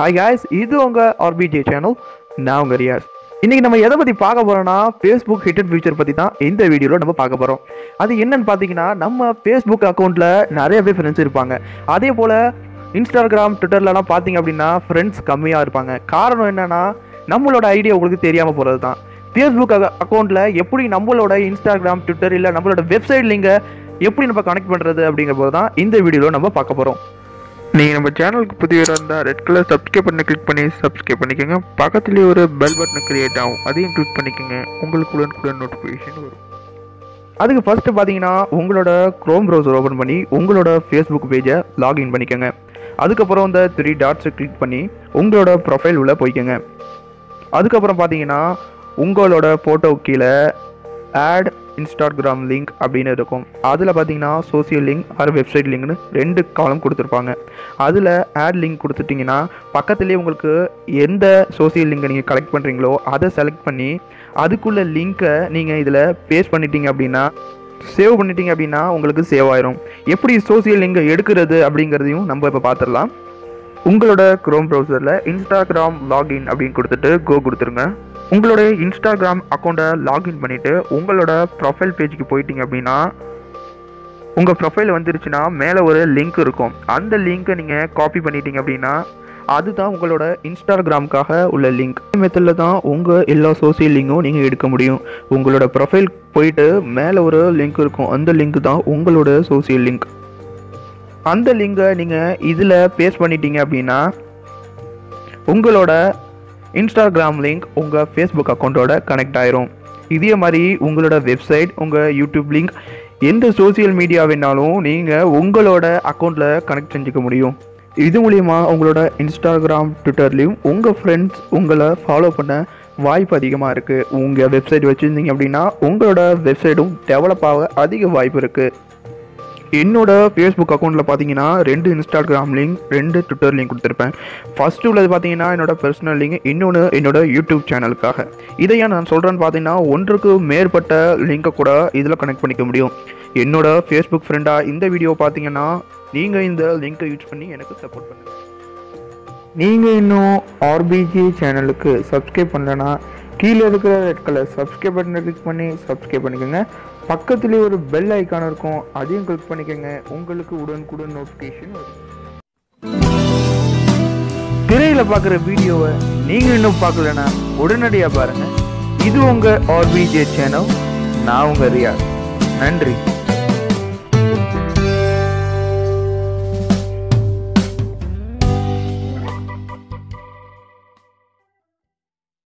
hi guys இது உங்கள் RPJ channel நான் உங்கள் ரியாஸ் இன்றைக்கி நம்ம எதை பற்றி பார்க்க போகிறோம்னா ஃபேஸ்புக் ஹிட்டன் ஃபியூச்சர் பற்றி தான் இந்த வீடியோவில் நம்ம பார்க்க போகிறோம் அது என்னன்னு பார்த்தீங்கன்னா நம்ம ஃபேஸ்புக் அக்கௌண்ட்டில் நிறையவே ஃப்ரெண்ட்ஸ் இருப்பாங்க அதே போல் இன்ஸ்டாகிராம் ட்விட்டர்லலாம் பார்த்தீங்க அப்படின்னா ஃப்ரெண்ட்ஸ் கம்மியாக இருப்பாங்க காரணம் என்னன்னா நம்மளோட ஐடியா உங்களுக்கு தெரியாமல் போகிறது தான் ஃபேஸ்புக் அக்கௌண்ட்டில் எப்படி நம்மளோட இன்ஸ்டாகிராம் ட்விட்டர் இல்லை நம்மளோட வெப்சைட் லிங்கை எப்படி நம்ம கனெக்ட் பண்ணுறது அப்படிங்கிற போது தான் இந்த வீடியோவில் நம்ம பார்க்க போகிறோம் நீங்கள் நம்ம சேனலுக்கு புதியவராக இருந்தால் ரெட் கலர் சப்ஸ்கிரைப் பண்ணி கிளிக் பண்ணி சப்ஸ்கிரைப் பண்ணிக்கோங்க பக்கத்துலேயே ஒரு பெல் பட்டன் கிரியேட் ஆகும் அதையும் கிளிக் பண்ணிக்கோங்க உங்களுக்கு உடனுக்குடன் நோட்டிஃபிகேஷன் வரும் அதுக்கு ஃபஸ்ட்டு பார்த்தீங்கன்னா உங்களோட க்ரோம் ப்ரௌசர் ஓப்பன் பண்ணி உங்களோட ஃபேஸ்புக் பேஜை லாகின் பண்ணிக்கோங்க அதுக்கப்புறம் இந்த த்ரீ டாட்ஸை கிளிக் பண்ணி உங்களோட ப்ரொஃபைல் உள்ள போய்க்கோங்க அதுக்கப்புறம் பார்த்தீங்கன்னா உங்களோட ஃபோட்டோ கீழே ஆட் இன்ஸ்டாகிராம் லிங்க் அப்படின்னு இருக்கும் அதில் பார்த்தீங்கன்னா சோசியல் லிங்க் ஆர் வெப்சைட் லிங்க்னு ரெண்டு காலம் கொடுத்துருப்பாங்க அதில் ஆட் லிங்க் கொடுத்துட்டிங்கன்னா பக்கத்துலேயே உங்களுக்கு எந்த சோசியல் லிங்கை நீங்கள் கலெக்ட் பண்ணுறீங்களோ அதை செலக்ட் பண்ணி அதுக்குள்ள லிங்க்கை நீங்கள் இதில் பேஸ்ட் பண்ணிட்டீங்க அப்படின்னா சேவ் பண்ணிட்டீங்க அப்படின்னா உங்களுக்கு சேவ் ஆயிரும் எப்படி சோசியல் லிங்கை எடுக்கிறது அப்படிங்கிறதையும் நம்ம இப்போ பார்த்துடலாம் உங்களோட க்ரோம் ப்ரௌசரில் இன்ஸ்டாகிராம் லாகின் அப்படின்னு கொடுத்துட்டு கோ கொடுத்துருங்க உங்களோட இன்ஸ்டாகிராம் அக்கௌண்ட்டை லாகின் பண்ணிவிட்டு உங்களோட ப்ரொஃபைல் பேஜுக்கு போயிட்டீங்க அப்படின்னா உங்கள் ப்ரொஃபைல் வந்துருச்சுன்னா மேலே ஒரு லிங்க் இருக்கும் அந்த லிங்க்கை நீங்கள் காப்பி பண்ணிட்டீங்க அப்படின்னா அதுதான் உங்களோட இன்ஸ்டாகிராமுக்காக உள்ள லிங்க் மெத்தடில் தான் உங்கள் எல்லா சோசியல் லிங்கும் நீங்கள் எடுக்க முடியும் உங்களோட ப்ரொஃபைல் போயிட்டு மேலே ஒரு லிங்க் இருக்கும் அந்த லிங்க் தான் உங்களோட சோசியல் லிங்க் அந்த லிங்கை நீங்கள் இதில் பேஸ்ட் பண்ணிட்டீங்க அப்படின்னா உங்களோட இன்ஸ்டாகிராம் லிங்க் உங்கள் ஃபேஸ்புக் அக்கௌண்ட்டோட கனெக்ட் ஆயிரும் இதே மாதிரி உங்களோட வெப்சைட் உங்கள் யூடியூப் லிங்க் எந்த சோசியல் மீடியா வேணாலும் நீங்கள் உங்களோட அக்கௌண்ட்டில் கனெக்ட் செஞ்சுக்க முடியும் இது மூலிமா உங்களோட இன்ஸ்டாகிராம் ட்விட்டர்லேயும் உங்கள் ஃப்ரெண்ட்ஸ் உங்களை ஃபாலோ பண்ண வாய்ப்பு அதிகமாக இருக்குது உங்கள் வெப்சைட் வச்சுருந்தீங்க அப்படின்னா உங்களோட வெப்சைட்டும் டெவலப் ஆக அதிக வாய்ப்பு இருக்குது என்னோட ஃபேஸ்புக் அக்கௌண்ட்டில் பார்த்தீங்கன்னா ரெண்டு இன்ஸ்டாகிராம் லிங்க் ரெண்டு ட்விட்டர் லிங்க் கொடுத்துருப்பேன் ஃபஸ்ட்டு உள்ளது பார்த்தீங்கன்னா என்னோட பர்சனல் லிங்க் இன்னொன்று என்னோட யூடியூப் சேனலுக்காக இதை ஏன் நான் சொல்கிறேன்னு பார்த்தீங்கன்னா ஒன்றுக்கு மேற்பட்ட லிங்கை கூட இதில் கனெக்ட் பண்ணிக்க முடியும் என்னோட ஃபேஸ்புக் ஃப்ரெண்டாக இந்த வீடியோ பார்த்தீங்கன்னா நீங்கள் இந்த லிங்கை யூஸ் பண்ணி எனக்கு சப்போர்ட் பண்ணுங்கள் நீங்கள் இன்னும் ஆர்பிஜி சேனலுக்கு சப்ஸ்கிரைப் பண்ணலன்னா கீழே இருக்கிற ரெட் கலர் சப்ஸ்கிரைப் பட்டனை கிளிக் பண்ணி சப்ஸ்கிரைப் பண்ணிக்கோங்க பக்கத்துலேயே ஒரு பெல் ஐக்கான் இருக்கும் அதையும் கிளிக் பண்ணிக்கோங்க உங்களுக்கு உடனுக்குடன் நோட்டிஃபிகேஷன் வரும் திரையில் பார்க்குற வீடியோவை நீங்கள் இன்னும் பார்க்கலனா உடனடியாக பாருங்கள் இது உங்கள் ஆர்பிஜே சேனல் நான் உங்கள் ரியா நன்றி